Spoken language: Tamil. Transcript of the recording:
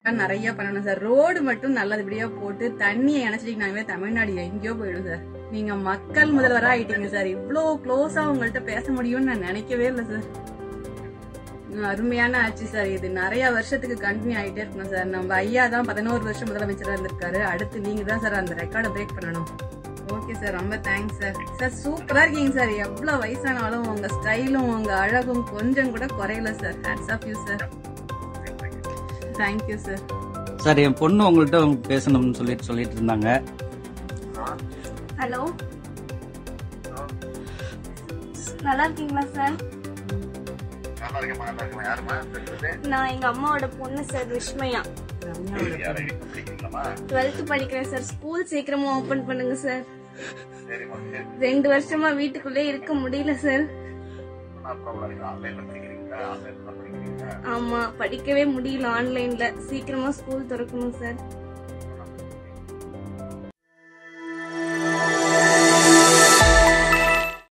நிறைய பண்ணணும் சார் ரோடு மட்டும் நல்லபடியா போட்டு தண்ணியை இணைச்சிட்டீங்கன்னாவே தமிழ்நாடு எங்கேயோ போயிடும் சார் நீங்க மக்கள் முதல்வரா ஆயிட்டீங்க சார் இவ்ளோ க்ளோஸா உங்கள்ட்ட பேச முடியும்னு நான் நினைக்கவே இல்லை சார் உம், அருமையான ஆட்சி சார் இது நிறைய வருஷத்துக்கு கண்டினியூ ஆயிட்டே இருக்கணும் சார் நம்ம ஐயா தான் பதினோரு வருஷம் முதலமைச்சரா இருந்திருக்காரு அடுத்து நீங்க தான் சார் அந்த ரெக்கார்டை பிரேக் பண்ணணும் ஓகே சார் ரொம்ப தேங்க்ஸ் சார் சார் சூப்பரா இருக்கீங்க சார் எவ்வளவு வயசானாலும் உங்க ஸ்டைலும் உங்க அழகும் கொஞ்சம் கூட குறையல sir hats off you sir thank you sir sir என் பொண்ணு உங்கள்கிட்ட பேசணும்னு சொல்லிட்டு சொல்லிட்டு இருந்தாங்க ஹலோ நல்லா இருக்கீங்களா சார் நல்லா இருக்கேம்மா நல்லா இருக்கேம்மா யாரும்மா பேசுறது நான் எங்க அம்மாவோட பொண்ணு சார் விஷ்மயா யாரை படிக்கிறீங்களாம்மா டுவெல்த் படிக்கிறேன் சார் ஸ்கூல் சீக்கிரமா ஓபன் பண்ணுங்க சார் சரிம்மா சரி ரெண்டு வருஷமா வீட்டுக்குள்ளே இருக்க முடியல சார் நான் ப்ராப்ளம் இல்லை ஆன்லைன்ல படிக்கிறீங்களா ஆன்லைன்ல படிக்கிறீங்களா ஆமா படிக்கவே முடியல ஆன்லைன்ல சீக்கிரமா ஸ்கூல் திறக்கணும் சார்